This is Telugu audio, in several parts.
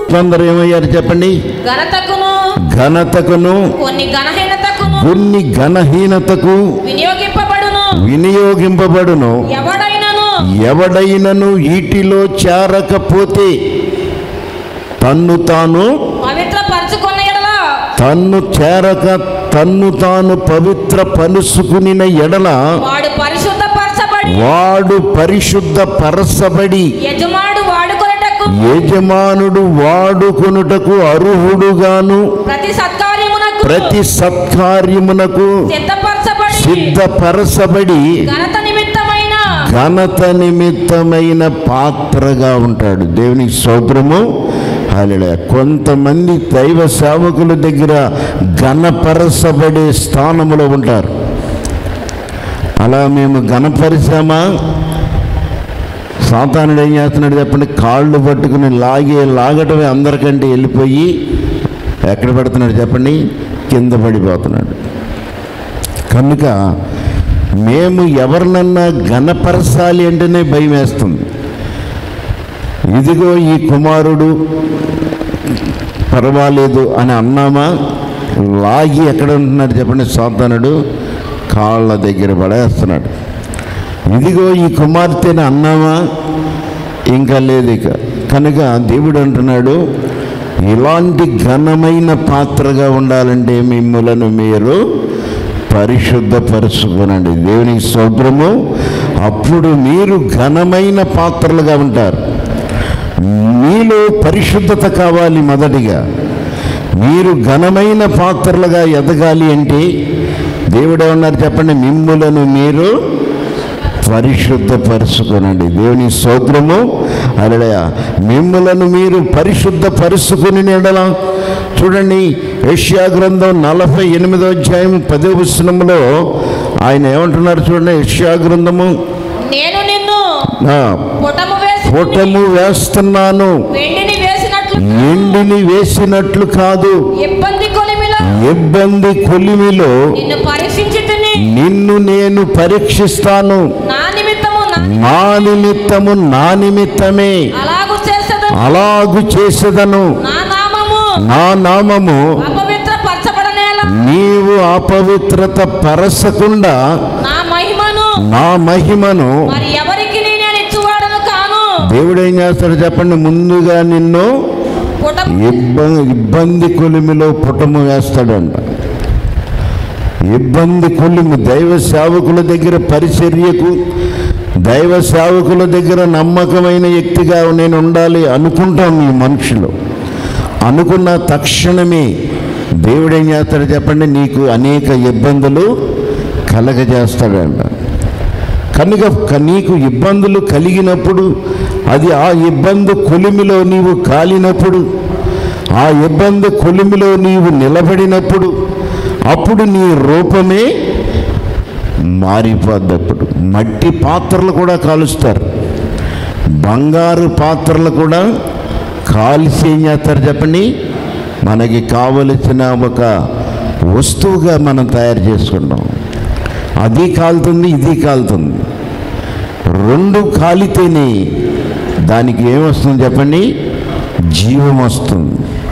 కొందరు ఏమయ్యారు చెప్పండి ఘనతకును ఘనతకును కొన్ని ఘనహీనతకును కొన్ని ఘనహీనతకు వినియోగింపబడును వినియోగింపబడును ఎవడైనను ఎవడైనను ఈటిలో చేరకపోతే తన్ను తాను పవిత్ర పరచుకున్న ఎడల తన్ను చేరక తన్ను తాను పవిత్ర పరుసుకుని ఎడల వాడు పరిశుద్ధ పరచబడి వాడు పరిశుద్ధ పరసబడి యజమాడు వాడుకొనటకు యజమానుడు వాడుకొనుటకు అర్హుడుగాను ప్రతి సత్కార్యమునకు ప్రతి సత్కార్యమునకు సిద్ధపరచబడి సిద్ధపరచబడి ఘనత నిమిత్తమైన ఘనత నిమిత్తమైన పాత్రగా ఉంటాడు దేవునికి స్తోత్రము హల్లెలూయా కొంతమంది దైవ సేవకుల దగ్గర ఘనపరచబడే స్థానములో ఉంటారు అలా మేము ఘనపరిచామా సాతానుడు ఏం చేస్తున్నాడు చెప్పండి కాళ్ళు పట్టుకుని లాగే లాగటమే అందరికంటే వెళ్ళిపోయి ఎక్కడ పడుతున్నాడు చెప్పండి కింద పడిపోతున్నాడు కనుక మేము ఎవరినన్నా ఘనపరచాలి అంటేనే భయం వేస్తుంది ఇదిగో ఈ కుమారుడు పర్వాలేదు అని అన్నామా లాగి ఎక్కడ ఉంటున్నాడు చెప్పండి సాతానుడు కాళ్ళ దగ్గర పడేస్తున్నాడు ఇదిగో ఈ కుమార్తెని అన్నామా ఇంకా లేదు ఇక కనుక దేవుడు అంటున్నాడు ఇలాంటి ఘనమైన పాత్రగా ఉండాలంటే మిమ్మలను మీరు పరిశుద్ధపరుచుకునండి దేవునికి స్తోత్రము అప్పుడు మీరు ఘనమైన పాత్రలుగా ఉంటారు మీలో పరిశుద్ధత కావాలి మొదటిగా మీరు ఘనమైన పాత్రలుగా ఎదగాలి అంటే దేవుడు ఏమన్నారు చెప్పండి మిమ్ములను మీరు పరిశుద్ధపరుచుకునండి దేవుని స్తోత్రము అలడయ మిమ్ములను మీరు పరిశుద్ధపరుచుకుని ఎడల చూడండి ఏషియా గ్రంథం నలభై ఎనిమిదో అధ్యాయం పదో పుస్తకంలో ఆయన ఏమంటున్నారు చూడండి ఏషియా గ్రంథము నేను నిన్ను ఆ, పుటము వేసి పుటము వేస్తున్నాను వెండిని వేసినట్లు ఎండిని వేసినట్లు కాదు ఇబ్బంది కొలిమిలో ఇబ్బంది కొలిమిలో నిన్ను పరీక్షించి తిని నిన్ను నేను పరీక్షిస్తాను నా నిమిత్తము నా నా నిమిత్తము నా నిమిత్తమే అలాగు చేసదు అలాగు చేసేదను నా నామము నా నామము అపవిత్ర పరచబడనేల నీవు అపవిత్రత పరసకుండా నా మహిమను నా మహిమను మరి ఎవరికి నేను ఇచ్చువాడను కాను దేవుడు ఏం చేస్తాడు చెప్పండి ముందుగా నిన్ను పుట ఇబ్బంది ఇబ్బంది కొలిమిలో పుటము వేస్తాడంట ఇబ్బంది కొలిమి దైవ సేవకుల దగ్గర పరిచర్యకు దైవ సేవకుల దగ్గర నమ్మకమైన వ్యక్తిగా నేను ఉండాలి అనుకుంటాం ఈ మనుషులు అనుకున్న తక్షణమే దేవుడు ఏం చేస్తాడు చెప్పండి నీకు అనేక ఇబ్బందులు కలగజేస్తాడంట కనుక క- నీకు ఇబ్బందులు కలిగినప్పుడు అది ఆ ఇబ్బంది కొలిమిలో నీవు కాలినప్పుడు ఆ ఇబ్బంది కొలిమిలో నీవు నిలబడినప్పుడు అప్పుడు నీ రూపమే మారిపోద్ది అప్పుడు మట్టి పాత్రలు కూడా కాలుస్తారు బంగారు పాత్రలు కూడా కాల్చి ఏం చేస్తారు చెప్పండి మనకి కావలసిన ఒక వస్తువుగా మనం తయారు చేసుకుంటాం అది కాలుతుంది ఇది కాలుతుంది రెండు కాలితేనే దానికి ఏమొస్తుంది చెప్పండి జీవం వస్తుంది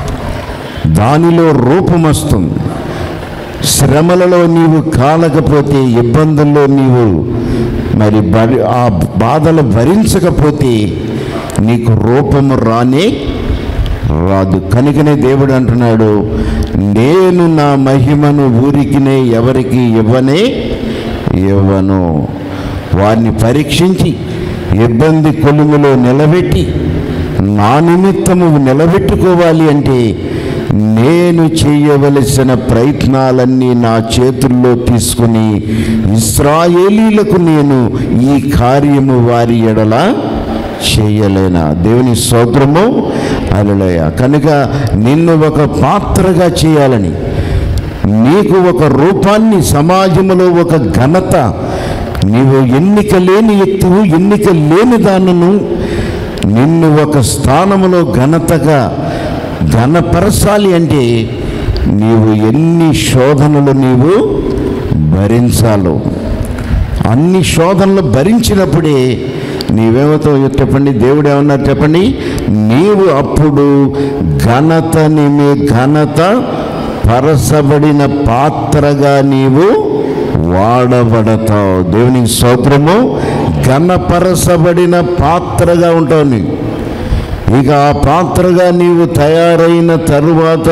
దానిలో రూపం వస్తుంది శ్రమలలో నీవు కాలకపోతే ఇబ్బందుల్లో నీవు మరి బరి ఆ బాధలు భరించకపోతే నీకు రూపము రానే రాదు కనుకనే దేవుడు అంటున్నాడు నేను నా మహిమను ఊరికినే ఎవరికి ఇవ్వనే ఇవ్వను వారిని పరీక్షించి ఇబ్బంది కొలుములో నిలబెట్టి నా నిమిత్తము నిలబెట్టుకోవాలి అంటే నేను చేయవలసిన ప్రయత్నాలన్నీ నా చేతుల్లో తీసుకుని ఇస్రాయేలీలకు నేను ఈ కార్యము వారి ఎడల చేయలేనా దేవుని స్తోత్రము అలలయ కనుక నిన్ను ఒక పాత్రగా చేయాలని నీకు ఒక రూపాన్ని సమాజంలో ఒక ఘనత నీవు ఎన్నిక లేని వ్యక్తివు ఎన్నిక లేని దానను నిన్ను ఒక స్థానములో ఘనతగా ఘనపరచాలి అంటే నీవు ఎన్ని శోధనలు నీవు భరించాలో అన్ని శోధనలు భరించినప్పుడే నీవేమవుతావు చెప్పండి దేవుడు ఏమన్నారు చెప్పండి నీవు అప్పుడు ఘనత నిమి ఘనత పరసబడిన పాత్రగా నీవు వాడబడతావు దేవునికి స్తోత్రము ఘనపరసబడిన పాత్రగా ఉంటావు నీవు ఇక ఆ పాత్రగా నీవు తయారైన తరువాత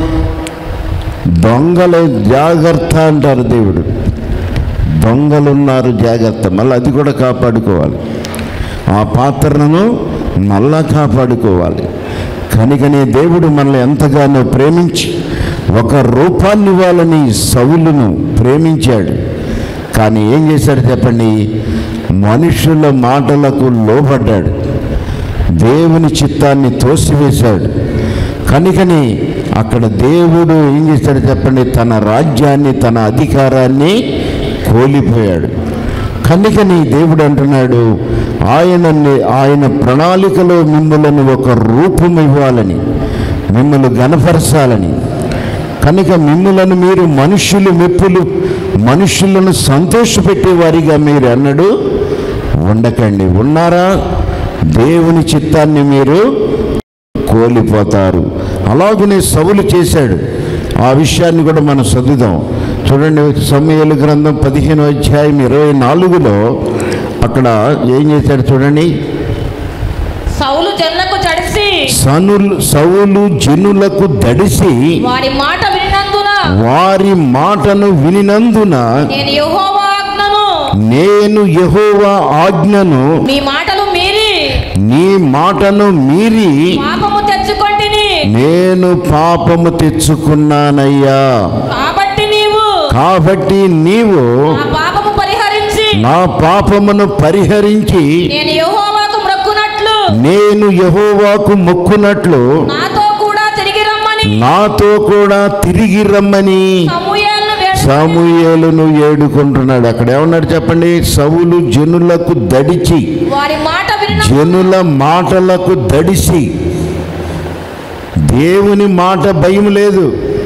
దొంగల జాగ్రత్త అంటారు దేవుడు దొంగలున్నారు జాగ్రత్త మళ్ళీ అది కూడా కాపాడుకోవాలి ఆ పాత్రను మళ్ళా కాపాడుకోవాలి కనుకనే దేవుడు మనల్ని ఎంతగానో ప్రేమించి ఒక రూపాన్ని ఇవ్వాలని సౌలును ప్రేమించాడు కానీ ఏం చేశాడు చెప్పండి మనుషుల మాటలకు లోబడ్డాడు దేవుని చిత్తాన్ని తోసివేశాడు కనుకని అక్కడ దేవుడు ఏం చేశాడు చెప్పండి తన రాజ్యాన్ని తన అధికారాన్ని కోల్పోయాడు కనుకని దేవుడు అంటున్నాడు ఆయనని ఆయన ప్రణాళికలో మిమ్మల్ని ఒక రూపం ఇవ్వాలని మిమ్మల్ని గనపరచాలని కనుక మిమ్మలను మీరు మనుషులు మెప్పులు మనుషులను సంతోషపెట్టేవారిగా మీరు అన్నాడు ఉండకండి ఉన్నారా దేవుని చిత్తాన్ని మీరు కోల్పోతారు అలాగనే సవులు చేశాడు ఆ విషయాన్ని కూడా మనం చదువుదాం చూడండి సమయలు గ్రంథం పదిహేను అధ్యాయం ఇరవై నాలుగులో అక్కడ ఏం చేశాడు చూడండి సౌలు జనులకు చడిసి సనులు సౌలు జనులకు దడిసి వారి మాట వినినందున వారి మాటను వినినందున నేను యెహోవా ఆజ్ఞను నేను యెహోవా ఆజ్ఞను మీ మాటలు మీరి నీ మాటను మీరి పాపము తెచ్చుకొంటిని నేను పాపము తెచ్చుకున్నానయ్యా కాబట్టి నీవు కాబట్టి నీవు నా పాపము పరిహరించి నా పాపమును పరిహరించి నేను యెహోవాకు మ్రొక్కునట్లు నేను యెహోవాకు మొక్కునట్లు నాతో కూడా తిరిగి రమ్మని నాతో కూడా తిరిగి రమ్మని సమూయేలును వేడు సాముయేలును ఏడుకుంటున్నాడు అక్కడ ఏమన్నాడు చెప్పండి సవులు జనులకు దడిచి వారి మాట విన్న జనుల మాటలకు దడిసి దేవుని మాట భయం లేదు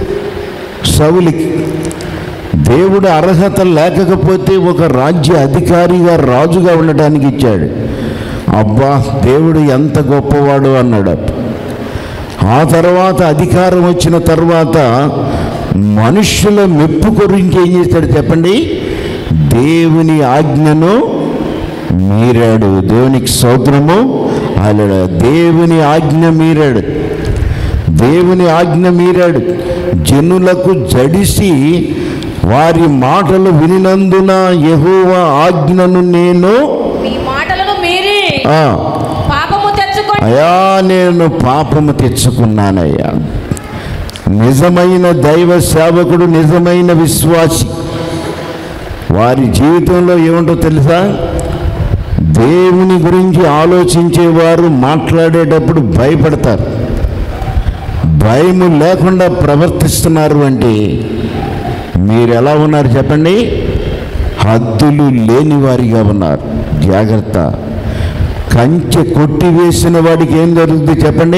సవులికి దేవుడు అర్హత లేకపోతే ఒక రాజ్య అధికారిగా రాజుగా ఉండటానికి ఇచ్చాడు అబ్బా దేవుడు ఎంత గొప్పవాడు అన్నాడు ఆ తర్వాత అధికారం వచ్చిన తర్వాత మనుషుల మెప్పు గురించి ఏం చేశాడు చెప్పండి దేవుని ఆజ్ఞను మీరాడు దేవునికి సౌద్రము అలా దేవుని ఆజ్ఞ మీరాడు దేవుని ఆజ్ఞ మీరాడు జనులకు జడిసి వారి మాటలు వినినందున యెహోవ ఆజ్ఞను నేను మీ మాటలను మీరి ఆ, పాపము తెచ్చుకొని అయా నేను పాపము తెచ్చుకున్నానయ్యా నిజమైన దైవ సేవకుడు నిజమైన విశ్వాసి వారి జీవితంలో ఏముంటో తెలుసా దేవుని గురించి ఆలోచించేవారు మాట్లాడేటప్పుడు భయపడతారు భయము లేకుండా ప్రవర్తిస్తున్నారు అంటే మీరు ఎలా ఉన్నారు చెప్పండి హద్దులు లేని వారిగా ఉన్నారు జాగ్రత్త కంచె కొట్టివేసిన వాడికి ఏం జరుగుతుంది చెప్పండి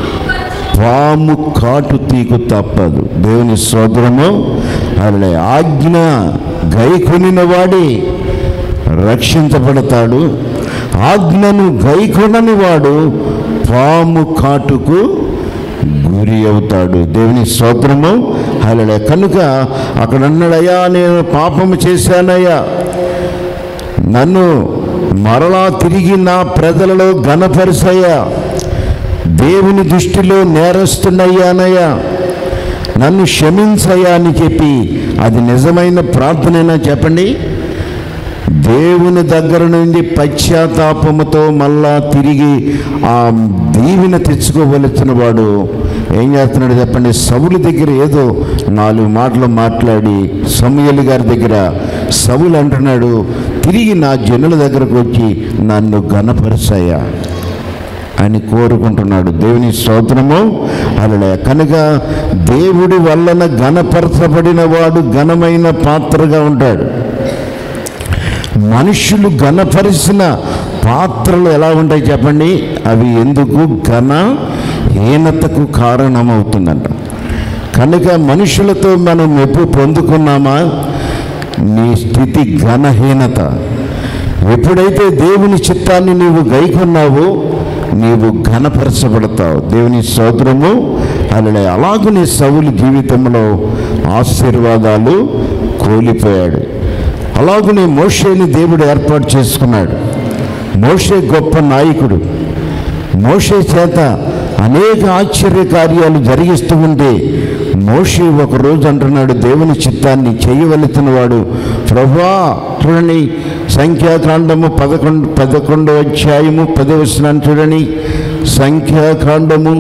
పాము కాటు తీకు తప్పదు దేవుని సోదరము అలా ఆజ్ఞ గైకొనిన వాడి రక్షించబడతాడు ఆజ్ఞను గైకొనని వాడు పాము కాటుకు గురి అవుతాడు దేవుని స్తోత్రము అలా కనుక అక్కడ అన్నాడయ్యా నేను పాపము చేశానయ్యా నన్ను మరలా తిరిగి నా ప్రజలలో ఘనపరిసయ్యా దేవుని దృష్టిలో నేరస్తున్నయ్యానయ్యా నన్ను క్షమించయ్యా అని చెప్పి అది నిజమైన ప్రార్థనైనా చెప్పండి దేవుని దగ్గర నుండి పశ్చాత్తాపముతో మళ్ళా తిరిగి ఆ దీవెన తెచ్చుకోవలసిన వాడు ఏం చేస్తున్నాడు చెప్పండి సవులు దగ్గర ఏదో నాలుగు మాటలు మాట్లాడి సమయలు గారి దగ్గర సవులు అంటున్నాడు తిరిగి నా జనుల దగ్గరకు వచ్చి నన్ను ఘనపరిచాయా అని కోరుకుంటున్నాడు దేవుని స్తోత్రము అలా కనుక దేవుడి వలన ఘనపరచబడిన వాడు ఘనమైన పాత్రగా ఉంటాడు మనుషులు ఘనపరిచిన పాత్రలు ఎలా ఉంటాయి చెప్పండి అవి ఎందుకు ఘన హీనతకు కారణమవుతుందంట కనుక మనుషులతో మనం మెప్పు పొందుకున్నామా నీ స్థితి ఘనహీనత ఎప్పుడైతే దేవుని చిత్తాన్ని నీవు గైకొన్నావో నీవు ఘనపరచబడతావు దేవుని స్తోత్రము అలా అలాగనే సౌలు జీవితంలో ఆశీర్వాదాలు కోల్పోయాడు అలాగనే మోషేని దేవుడు ఏర్పాటు చేసుకున్నాడు మోషే గొప్ప నాయకుడు మోషే చేత అనేక ఆశ్చర్య కార్యాలు జరిగిస్తూ ఉంటే మోషే ఒక రోజు అంటున్నాడు దేవుని చిత్తాన్ని చేయవలసిన వాడు ప్రభా చూడండి సంఖ్యాకాండము పదకొండు పదకొండో అధ్యాయము పదవచనాన్ని చూడండి సంఖ్యాకాండము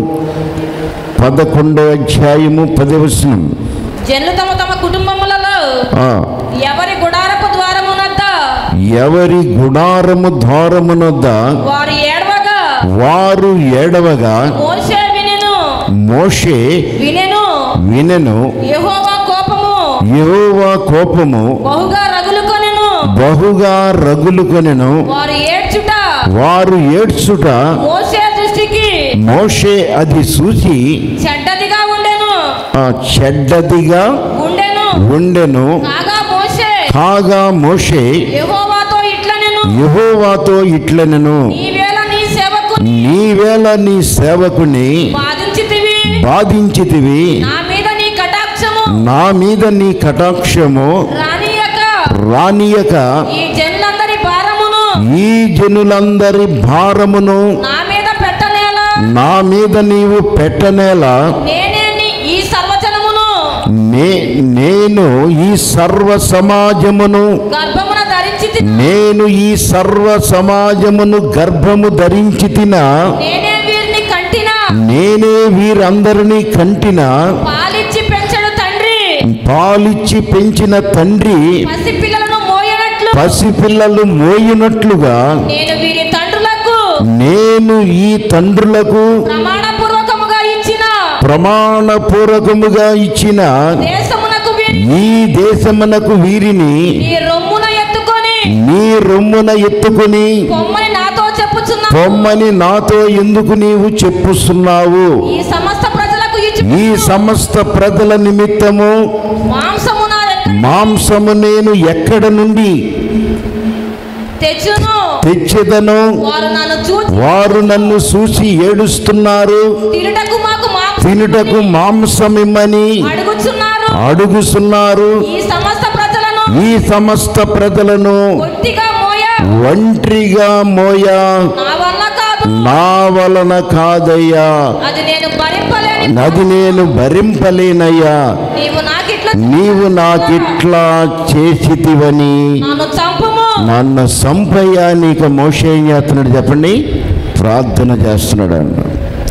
పదకొండో అధ్యాయము పదవచనం జనులు తమ తమ కుటుంబములలో ఆ, ఎవరి గుడారపు ద్వారమునద్ద ఎవరి గుడారము ద్వారమునొద్ద వారు ఏడవగా వారు ఏడవగా మోషే వినెను మోషే వినెను వినెను యెహోవా కోపము యెహోవా కోపము బహుగా రగులుకొనెను బహుగా రగులుకొనెను వారు ఏడ్చుట వారు ఏడ్చుట మోషే దృష్టికి మోషే అది చూసి చెడ్డదిగా ఉండెను ఆ చెడ్డదిగా ఉండెను ఉండెను కాగా మోషే కాగా మోషే యెహోవాతో ఇట్లనెను యెహోవాతో ఇట్లనెను నీవేళ నీ సేవకు నీవేళ నీ సేవకుని బాధించితివి బాధించితివి నా మీద నీ కటాక్షము నా మీద నీ కటాక్షము రానియక రానియక ఈ జనులందరి భారమును ఈ జనులందరి భారమును నా మీద పెట్టనేలా నా మీద నీవు పెట్టనేలా నేనే నీ ఈ సర్వజనమును నే నేను ఈ సర్వ సమాజమును గర్భమున ధరించి నేను ఈ సర్వ సమాజమును గర్భము ధరించి తిన నేనే వీరిని కంటిన నేనే వీరందరినీ కంటిన పాలిచ్చి పెంచడు తండ్రి పాలిచ్చి పెంచిన తండ్రి పసి పిల్లలను మోయనట్లు పసిపిల్లలు మోయినట్లుగా నేను వీరి తండ్రులకు నేను ఈ తండ్రులకు ప్రమాణపూర్వకముగా ఇచ్చిన ప్రమాణపూర్వకముగా ఇచ్చిన దేశమునకు వీరి ఈ దేశమునకు వీరిని ఈ రొమ్మున ఎత్తుకొని నీ రొమ్మున ఎత్తుకుని పొమ్మని నాతో చెప్పుచున్నా పొమ్మని నాతో ఎందుకు నీవు చెప్పుస్తున్నావు ఈ సమస్త ప్రజలకు ఇచ్చి ఈ సమస్త ప్రజల నిమిత్తము మాంసము నా ఎక్క- మాంసము నేను ఎక్కడ నుండి తెచ్చును తెచ్చెదను వారు నన్ను చూచి వారు నన్ను చూసి ఏడుస్తున్నారు తినుటకు మాకు మాంసం తినుటకు మాంసమిమ్మని అడుగుచున్నారు అడుగుతున్నారు ఈ సమస్త ప్రజలను ఈ సమస్త ప్రజలను ఒట్టిగా మోయ ఒంట్రిగా మోయా నా వల్ల కాదు నా వలన కాదయ్యా అది నేను భరింపలేని నది నేను భరింపలేనయ్యా నీవు నాకిట్లా నీవు నాకిట్లా చేసితివని నన్ను చంపుము నన్ను సంపయ్యా నీకు మోషే ఏం చేస్తున్నాడు చెప్పండి ప్రార్థన చేస్తున్నాడు అన్న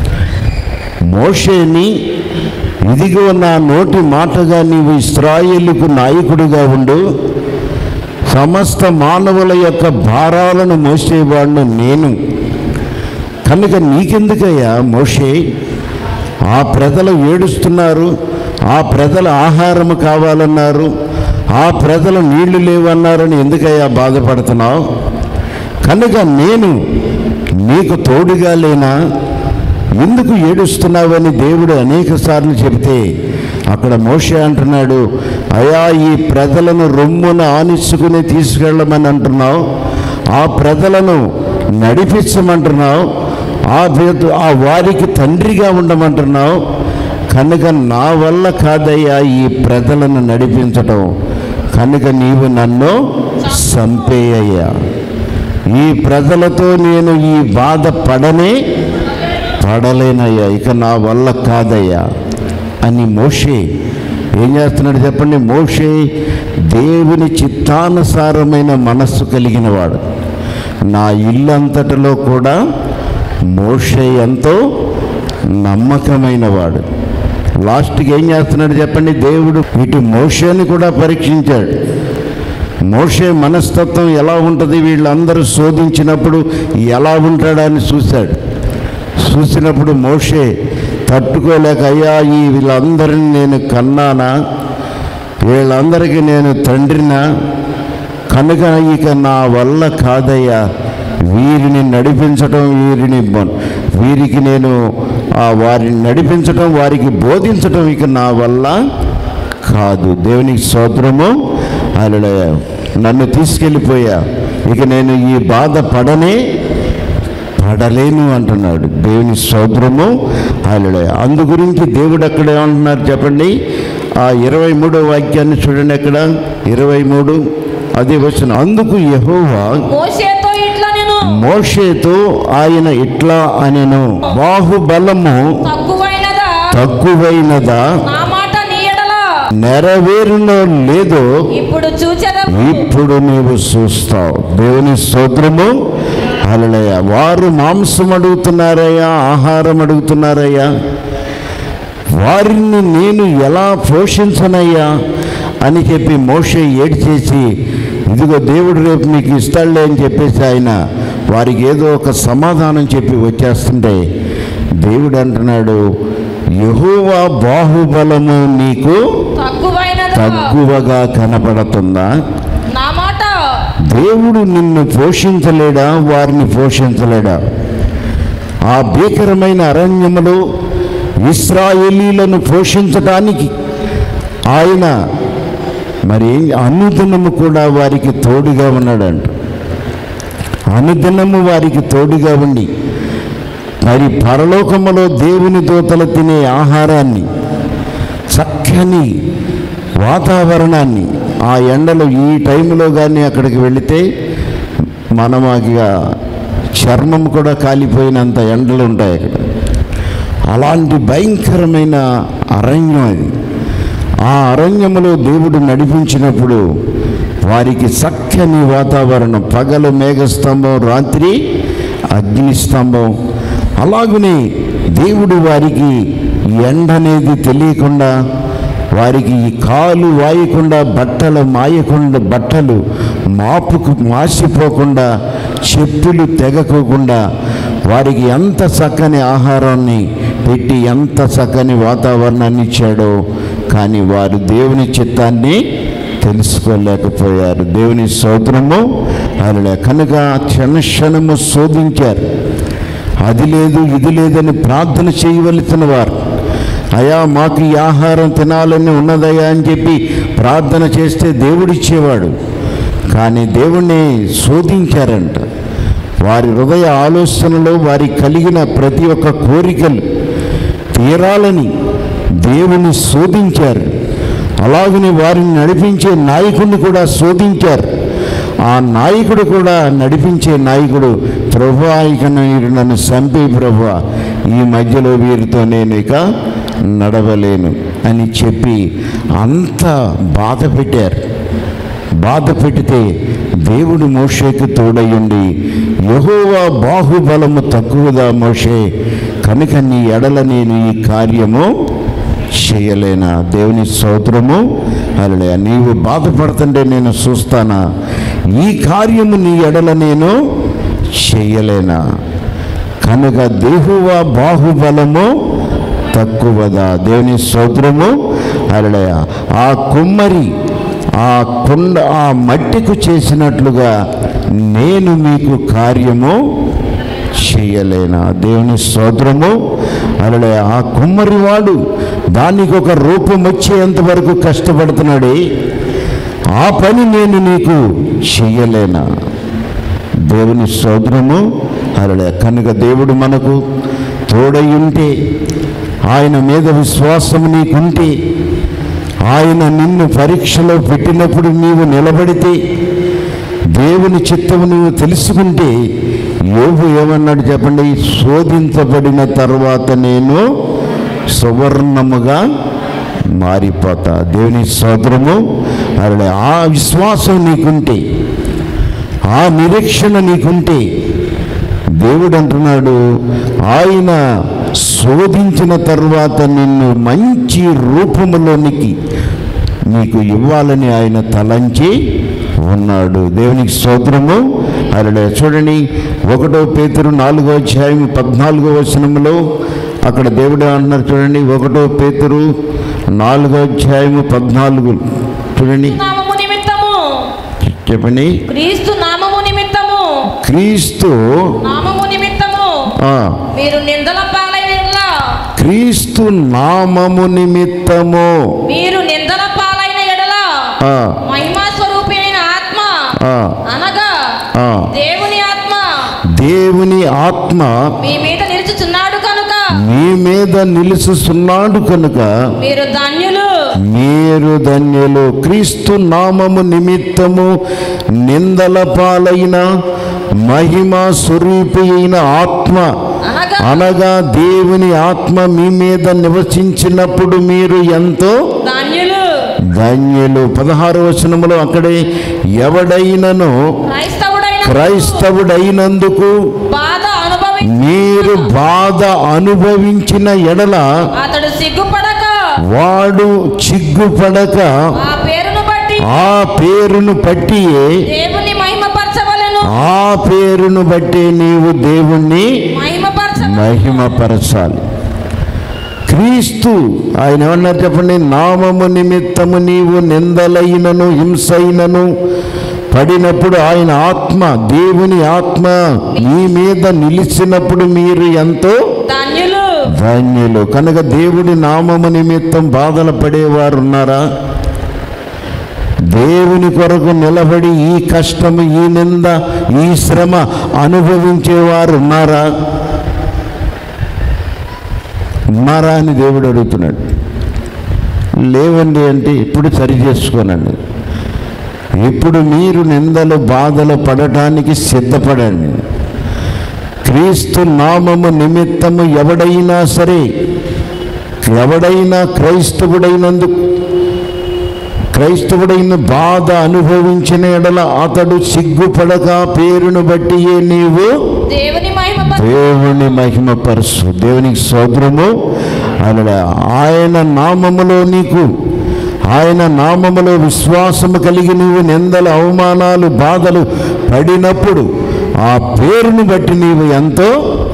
మోషేని ఇదిగో నా నోటి మాటగా నీవు ఇస్రాయేలుకు నాయకుడిగా ఉండు సమస్త మానవుల యొక్క భారాలను మోసేవాడిని నేను కనుక నీకెందుకయ్యా మోషే ఆ ప్రజలు ఏడుస్తున్నారు ఆ ప్రజల ఆహారం కావాలన్నారు ఆ ప్రజలు నీళ్లు లేవన్నారని ఎందుకయ్యా బాధపడుతున్నావు కనుక నేను నీకు తోడుగా లేనా ఎందుకు ఏడుస్తున్నావని దేవుడు అనేక సార్లు చెబితే అక్కడ మోషే అంటున్నాడు అయా ఈ ప్రజలను రొమ్మున ఆనిచ్చుకుని తీసుకెళ్ళమని అంటున్నావు ఆ ప్రజలను నడిపించమంటున్నావు ఆ పేద- ఆ వారికి తండ్రిగా ఉండమంటున్నావు కనుక నా వల్ల కాదయ్యా ఈ ప్రజలను నడిపించటం కనుక నీవు నన్ను చంపేయ్యా ఈ ప్రజలతో నేను ఈ బాధ పడనే పడలేనయ్యా ఇక నా వల్ల కాదయ్యా అని మోషే ఏం చేస్తున్నాడు చెప్పండి మోషే దేవుని చిత్తానుసారమైన మనస్సు కలిగిన వాడు నా ఇల్లంతటిలో కూడా మోషే ఎంతో నమ్మకమైన వాడు లాస్ట్కి ఏం చేస్తున్నాడు చెప్పండి దేవుడు ఇటు మోషేని కూడా పరీక్షించాడు మోషే మనస్తత్వం ఎలా ఉంటుంది వీళ్ళందరూ శోధించినప్పుడు ఎలా ఉంటాడని చూశాడు చూసినప్పుడు మోషే తట్టుకోలేక అయ్యా ఈ వీళ్ళందరిని నేను కన్నానా వీళ్ళందరికీ నేను తండ్రినా కనుక ఇక నా వల్ల కాదయ్యా వీరిని నడిపించటం వీరిని బ- వీరికి నేను ఆ వారిని నడిపించటం వారికి బోధించటం ఇక నా వల్ల కాదు దేవునికి స్తోత్రము ఆయన నన్ను తీసుకెళ్ళిపోయా ఇక నేను ఈ బాధ పడనే పడలేను అంటున్నాడు దేవుని స్తోత్రము ఆయన అందు గురించి దేవుడు అక్కడ ఏమంటున్నారు చెప్పండి ఆ ఇరవై మూడో వాక్యాన్ని చూడండి అక్కడ ఇరవై మూడు అదే వచ్చిన అందుకు యెహోవా మోషేతో ఇట్లా నేను మోషేతో ఆయన ఇట్లా అనెను బాహుబలము తక్కువైనదా తక్కువైనదా నా మాట నీ ఎడలా నెరవేరునో లేదో ఇప్పుడు చూచెదము ఇప్పుడు నీవు చూస్తావు దేవుని స్తోత్రము అలలయ్య వారు మాంసం అడుగుతున్నారయ్యా ఆహారం అడుగుతున్నారయ్యా వారిని నేను ఎలా పోషించనయ్యా అని చెప్పి మోషే ఏడ్చేసి ఇదిగో దేవుడు రేపు మీకు ఇస్తాడులే అని చెప్పేసి ఆయన వారికి ఏదో ఒక సమాధానం చెప్పి వచ్చేస్తుంటే దేవుడు అంటున్నాడు యహోవా బాహుబలము నీకు తక్కువైనదా తక్కువగా కనపడుతుందా నా మాట దేవుడు నిన్ను పోషించలేడా వారిని పోషించలేడా ఆ భీకరమైన అరణ్యములో ఇస్రాయేలీలను పోషించటానికి ఆయన మరి అనుదినము కూడా వారికి తోడుగా ఉన్నాడంట అనుదినము వారికి తోడుగా ఉండి మరి పరలోకములో దేవుని దూతలు తినే ఆహారాన్ని చక్కని వాతావరణాన్ని ఆ ఎండలు ఈ టైంలో కానీ అక్కడికి వెళితే మనం ఇక చర్మం కూడా కాలిపోయినంత ఎండలు ఉంటాయి అక్కడ అలాంటి భయంకరమైన అరణ్యం అది ఆ అరణ్యములో దేవుడు నడిపించినప్పుడు వారికి చక్కని వాతావరణం పగలు మేఘస్తంభం రాత్రి అగ్నిస్తంభం అలాగనే దేవుడు వారికి ఎండ అనేది తెలియకుండా వారికి ఈ కాలు వాయకుండా బట్టలు మాయకుండా బట్టలు మాపుకు మాసిపోకుండా చెప్పులు తెగకోకుండా వారికి ఎంత చక్కని ఆహారాన్ని పెట్టి ఎంత చక్కని వాతావరణాన్ని ఇచ్చాడో కానీ వారు దేవుని చిత్తాన్ని తెలుసుకోలేకపోయారు దేవుని స్తోత్రము ఆయన కనుక క్షణక్షణము శోధించారు అది లేదు ఇది లేదని ప్రార్థన చేయవలసిన వారు అయా మాకు ఈ ఆహారం తినాలని ఉన్నదయ్యా అని చెప్పి ప్రార్థన చేస్తే దేవుడిచ్చేవాడు కానీ దేవుణ్ణి శోధించారంట వారి హృదయ ఆలోచనలో వారికి కలిగిన ప్రతి ఒక్క కోరికలు తీరాలని దేవుని శోధించారు అలాగని వారిని నడిపించే నాయకుడిని కూడా శోధించారు ఆ నాయకుడు కూడా నడిపించే నాయకుడు ప్రభు ఇక మీరు నన్ను చంపే ప్రభు ఈ మధ్యలో వీరితో నేను ఇక నడవలేను అని చెప్పి అంత బాధ పెట్టారు బాధ పెడితే దేవుడు మోషేకి తోడయ్యుండి యహోవా బాహుబలము తక్కువదా మోషే కనుక నీ ఎడల నేను ఈ కార్యము చేయలేనా దేవుని స్తోత్రము అలలే నీవు బాధపడుతుంటే నేను చూస్తానా ఈ కార్యము నీ ఎడల నేను చేయలేనా కనుక దేహువా బాహుబలము తక్కువదా దేవుని స్తోత్రము అలడయ ఆ కుమ్మరి ఆ కుండ ఆ మట్టికు చేసినట్లుగా నేను మీకు కార్యము చేయలేనా దేవుని స్తోత్రము అలడే ఆ కుమ్మరివాడు దానికి ఒక రూపం వచ్చేంత వరకు కష్టపడుతున్నాడే ఆ పని నేను నీకు చెయ్యలేనా దేవుని స్తోత్రము అలడే కనుక దేవుడు మనకు తోడై ఉంటే ఆయన మీద విశ్వాసం నీకుంటే ఆయన నిన్ను పరీక్షలో పెట్టినప్పుడు నీవు నిలబడితే దేవుని చిత్తము నువ్వు తెలుసుకుంటే యోగు ఏమన్నాడు చెప్పండి శోధించబడిన తర్వాత నేను సువర్ణముగా మారిపోతా దేవుని సోదరము అలా ఆ విశ్వాసం నీకుంటే ఆ నిరీక్షణ నీకుంటే దేవుడు అంటున్నాడు ఆయన శోధించిన తర్వాత నిన్ను మంచి రూపములోనికి నీకు ఇవ్వాలని ఆయన తలంచి ఉన్నాడు దేవునికి స్తోత్రము అలా చూడండి ఒకటో పేతురు నాలుగో అధ్యాయం పద్నాలుగో వచనములో అక్కడ దేవుడు అంటున్నారు చూడండి ఒకటో పేతురు నాలుగో అధ్యాయము పద్నాలుగు చూడండి నామము నిమిత్తము చెప్పండి క్రీస్తు నామము నిమిత్తము క్రీస్తు నామము నిమిత్తము ఆ, మీరు నిందల పాలైన క్రీస్తు నామము నిమిత్తము మీరు నిందల పాలైన ఎడల ఆ, మహిమా స్వరూపి అయిన ఆత్మ ఆ, అనగా ఆ. ఆ, దేవుని ఆత్మ దేవుని ఆత్మ మీ మీద నిలుచుచున్నాడు కనుక మీ మీద నిలుచుతున్నాడు కనుక మీరు ధన్యులు మీరు ధన్యులు క్రీస్తు నామము నిమిత్తము నిందల పాలైన మహిమ స్వరూపి అయిన ఆత్మ అనగా అనగా దేవుని ఆత్మ మీ మీద నివసించినప్పుడు మీరు ఎంతో ధన్యులు ధన్యులు పదహారు వచనములో అక్కడే ఎవడైనను క్రైస్తవుడైన క్రైస్తవుడైనందుకు బాధ అనుభవి మీరు బాధ అనుభవించిన ఎడల అతడు సిగ్గుపడక వాడు చిగ్గుపడక ఆ పేరును బట్టి ఆ పేరును పట్టియే దేవుని మహిమపరచవలెను ఆ పేరును బట్టి నీవు దేవుణ్ణి మహిమపరచ మహిమపరచాలి క్రీస్తు ఆయన ఏమన్నారు చెప్పండి నామము నిమిత్తము నీవు నిందలైనను హింసైనను పడినప్పుడు ఆయన ఆత్మ దేవుని ఆత్మ మీ మీద నిలిచినప్పుడు మీరు ఎంతో ధన్యులు ధన్యులు కనుక దేవుడి నామము నిమిత్తం బాధలు పడేవారు ఉన్నారా దేవుని కొరకు నిలబడి ఈ కష్టము ఈ నింద ఈ శ్రమ అనుభవించేవారు ఉన్నారా ఉన్నారా అని దేవుడు అడుగుతున్నాడు లేవండి అంటే ఇప్పుడు సరి చేసుకోనండి ఇప్పుడు మీరు నిందలు బాధలు పడటానికి సిద్ధపడండి క్రీస్తు నామము నిమిత్తము ఎవడైనా సరే ఎవడైనా క్రైస్తవుడైనందుకు క్రైస్తవుడైన బాధ అనుభవించిన ఎడల అతడు సిగ్గుపడక పేరును బట్టియే నీవు దేవుని మహిమపరచ దేవుని మహిమపరుసు దేవునికి సోదరము ఆయన ఆయన నామములో నీకు ఆయన నామములో విశ్వాసము కలిగి నీవు నిందలు అవమానాలు బాధలు పడినప్పుడు ఆ పేరుని బట్టి నీవు ఎంతో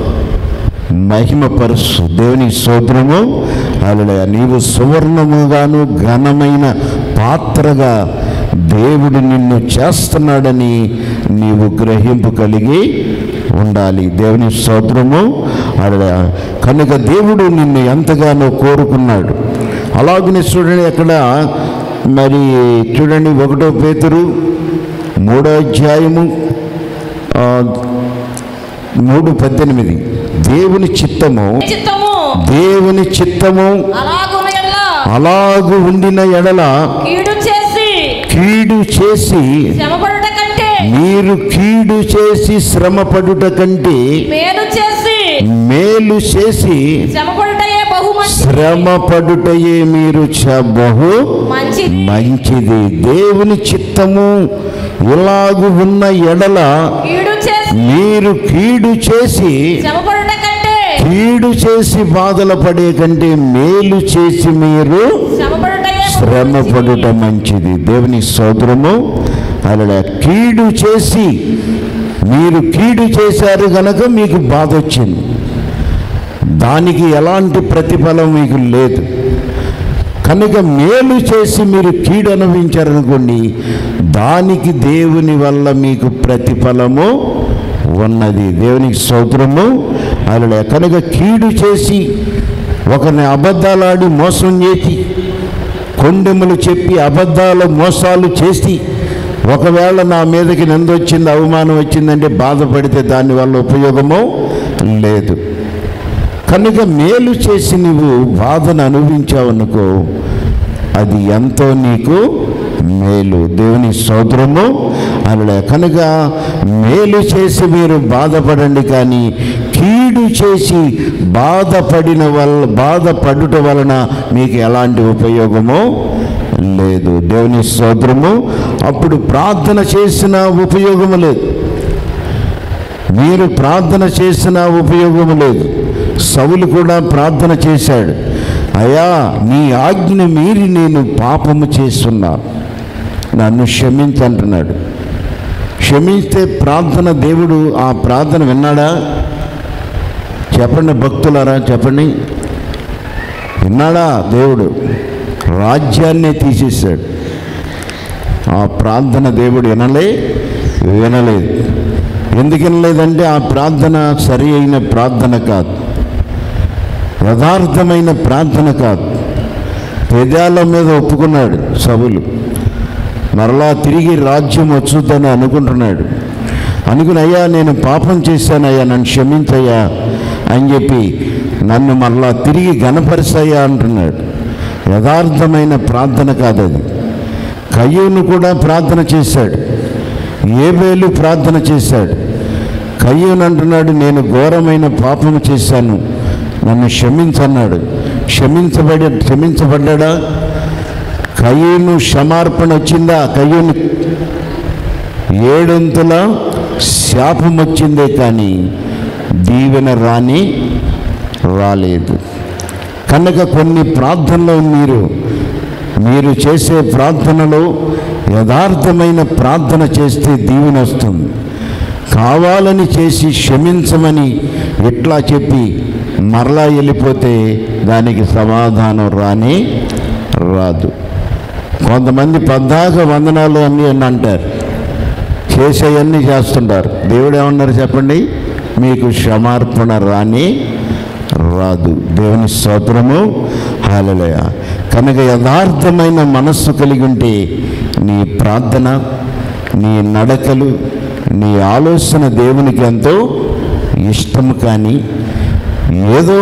మహిమపరుసు దేవుని సోదరము అలా నీవు సువర్ణముగాను ఘనమైన పాత్రగా దేవుడు నిన్ను చేస్తున్నాడని నీవు గ్రహింపు కలిగి ఉండాలి దేవుని స్తోత్రము అలా కనుక దేవుడు నిన్ను ఎంతగానో కోరుకున్నాడు అలాగనే చూడండి అక్కడ మరి చూడండి ఒకటో పేతురు మూడో అధ్యాయము ఆ, మూడు పద్దెనిమిది దేవుని చిత్తము చిత్తము దేవుని చిత్తము అలాగున ఎడల అలాగు ఉండిన ఎడల కీడు చేసి కీడు చేసి శ్రమపడుట కంటే మీరు కీడు చేసి శ్రమపడుట కంటే మేలు చేసి మేలు చేసి శ్రమపడుటయే బహు మంచి శ్రమపడుటయే మీరు చ- బహు మంచిది మంచిది దేవుని చిత్తము ఇలాగు ఉన్న ఎడల కీడు చేసి మీరు కీడు చేసి శ్రమపడుట కంటే కీడు చేసి బాధలు పడే కంటే మేలు చేసి మీరు శ్రమపడుటయే బహు శ్రమపడుట మంచిది దేవుని సోదరము అలా కీడు చేసి మీరు కీడు చేశారు గనక మీకు బాధ వచ్చింది దానికి ఎలాంటి ప్రతిఫలం మీకు లేదు కనుక మేలు చేసి మీరు కీడు అనుభవించారనుకోండి దానికి దేవుని వల్ల మీకు ప్రతిఫలము ఉన్నది దేవునికి సౌత్రము అలా కనుక కీడు చేసి ఒకరిని అబద్ధాలాడి మోసం చేసి కొండెములు చెప్పి అబద్ధాలు మోసాలు చేసి ఒకవేళ నా మీదకి నిందొచ్చింది అవమానం వచ్చిందంటే బాధపడితే దానివల్ల ఉపయోగము లేదు కనుక మేలు చేసి నువ్వు బాధను అనుభవించావనుకో అది ఎంతో నీకు మేలు దేవుని సోదరము అలా కనుక మేలు చేసి మీరు బాధపడండి కానీ కీడు చేసి బాధపడిన వల్ల బాధపడుట వలన మీకు ఎలాంటి ఉపయోగమో లేదు దేవుని సోదరము అప్పుడు ప్రార్థన చేసిన ఉపయోగము లేదు మీరు ప్రార్థన చేసిన ఉపయోగం లేదు సౌలు కూడా ప్రార్థన చేశాడు అయా నీ ఆజ్ఞ మీరి నేను పాపము చేస్తున్నాను నన్ను క్షమించంటున్నాడు క్షమిస్తే ప్రార్థన దేవుడు ఆ ప్రార్థన విన్నాడా చెప్పండి భక్తులారా చెప్పండి విన్నాడా దేవుడు రాజ్యాన్నే తీసేశాడు ఆ ప్రార్థన దేవుడు వినలే వినలేదు ఎందుకు వినలేదంటే ఆ ప్రార్థన సరి అయిన ప్రార్థన కాదు యథార్థమైన ప్రార్థన కాదు పెదాల మీద ఒప్పుకున్నాడు సభలు మరలా తిరిగి రాజ్యం వచ్చుద్దని అనుకుంటున్నాడు అనుకుని అయ్యా నేను పాపం చేశానయ్యా నన్ను క్షమించయ్యా అని చెప్పి నన్ను మళ్ళా తిరిగి గణపరిచయ్యా అంటున్నాడు యథార్థమైన ప్రార్థన కాదది కయ్యూను కూడా ప్రార్థన చేశాడు ఏబేలు ప్రార్థన చేశాడు కయ్యూను అంటున్నాడు నేను ఘోరమైన పాపము చేశాను నన్ను క్షమించన్నాడు క్షమించబడి క్షమించబడ్డా కయ్యూను క్షమార్పణ వచ్చిందా కయ్యూను ఏడొంతుల శాపం వచ్చిందే కానీ దీవెన రాని రాలేదు కనుక కొన్ని ప్రార్థనలో మీరు మీరు చేసే ప్రార్థనలో యథార్థమైన ప్రార్థన చేస్తే దీవెన వస్తుంది కావాలని చేసి క్షమించమని ఇట్లా చెప్పి మరలా వెళ్ళిపోతే దానికి సమాధానం రాని రాదు కొంతమంది పద్దాక వందనాలు అన్నీ అని అంటారు చేసేవన్నీ చేస్తుంటారు దేవుడు ఏమన్నారు చెప్పండి మీకు క్షమార్పణ రాని రాదు దేవుని స్తోత్రము హాలలయ కనుక యథార్థమైన మనస్సు కలిగి ఉంటే నీ ప్రార్థన నీ నడకలు నీ ఆలోచన దేవునికి ఎంతో ఇష్టము కానీ ఏదో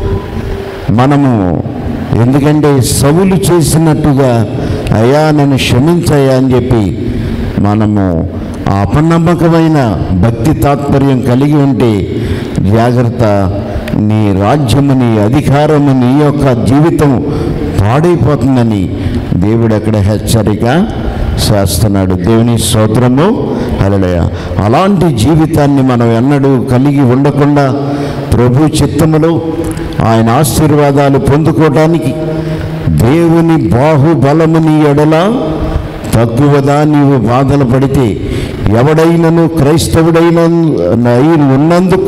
మనము ఎందుకంటే సవులు చేసినట్టుగా అయ్యా నన్ను క్షమించయ్యా అని చెప్పి మనము ఆ అపనమ్మకమైన భక్తి తాత్పర్యం కలిగి ఉంటే జాగ్రత్త నీ రాజ్యము నీ అధికారము నీ యొక్క జీవితం పాడైపోతుందని దేవుడు అక్కడ హెచ్చరిక చేస్తున్నాడు దేవుని స్తోత్రము అలడయ అలాంటి జీవితాన్ని మనం ఎన్నడూ కలిగి ఉండకుండా ప్రభు చిత్తములో ఆయన ఆశీర్వాదాలు పొందుకోవడానికి దేవుని బాహుబలము నీ ఎడల తక్కువదా నీవు బాధలు పడితే ఎవడైనను క్రైస్తవుడైన అయి ఉన్నందుకు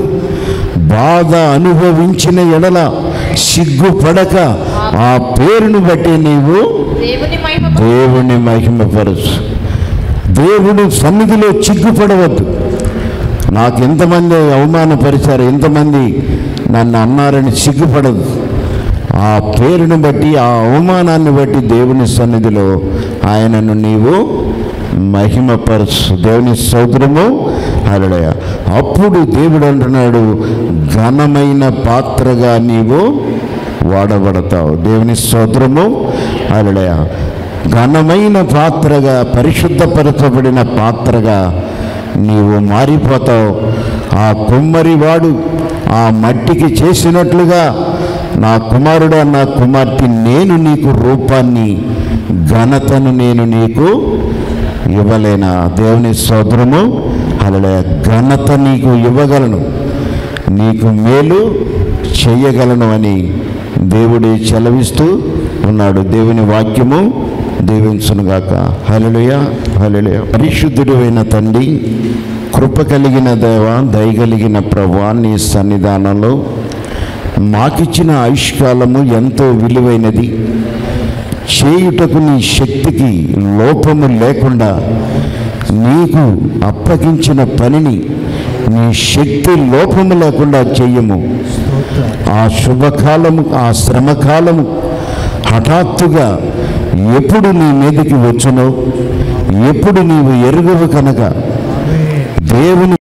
బాధ అనుభవించిన ఎడల సిగ్గుపడక ఆ పేరును బట్టి నీవు దేవుని మహిమ దేవుని మహిమపరచు దేవుడు సన్నిధిలో చిగ్గుపడవద్దు నాకు ఎంతమంది అవమానపరిచారు ఎంతమంది నన్ను అన్నారని సిగ్గుపడదు ఆ పేరును బట్టి ఆ అవమానాన్ని బట్టి దేవుని సన్నిధిలో ఆయనను నీవు మహిమపరచు దేవుని సౌదరము అలడయ అప్పుడు దేవుడు అంటున్నాడు ఘనమైన పాత్రగా నీవు వాడబడతావు దేవుని స్తోత్రము అలడయ ఘనమైన పాత్రగా పరిశుద్ధపరచబడిన పాత్రగా నీవు మారిపోతావు ఆ కుమ్మరివాడు ఆ మట్టికి చేసినట్లుగా నా కుమారుడు నా కుమార్తె నేను నీకు రూపాన్ని ఘనతను నేను నీకు ఇవ్వలేనా దేవుని సోదరము అలా ఘనత నీకు ఇవ్వగలను నీకు మేలు చెయ్యగలను అని దేవుడే చెలవిస్తూ ఉన్నాడు దేవుని వాక్యము దీవించునుగాక హలలుయ హలలుయ పరిశుద్ధుడు అయిన తండ్రి కృప కలిగిన దేవ దయగలిగిన ప్రభా నీ సన్నిధానంలో మాకిచ్చిన ఆయుష్కాలము ఎంతో విలువైనది చేయుటకు నీ శక్తికి లోపము లేకుండా నీకు అప్పగించిన పనిని నీ శక్తి లోపము లేకుండా చెయ్యము ఆ శుభకాలము ఆ శ్రమకాలము హఠాత్తుగా ఎప్పుడు నీ మీదకి వచ్చునో ఎప్పుడు నీవు ఎరుగవు కనుక దేవుని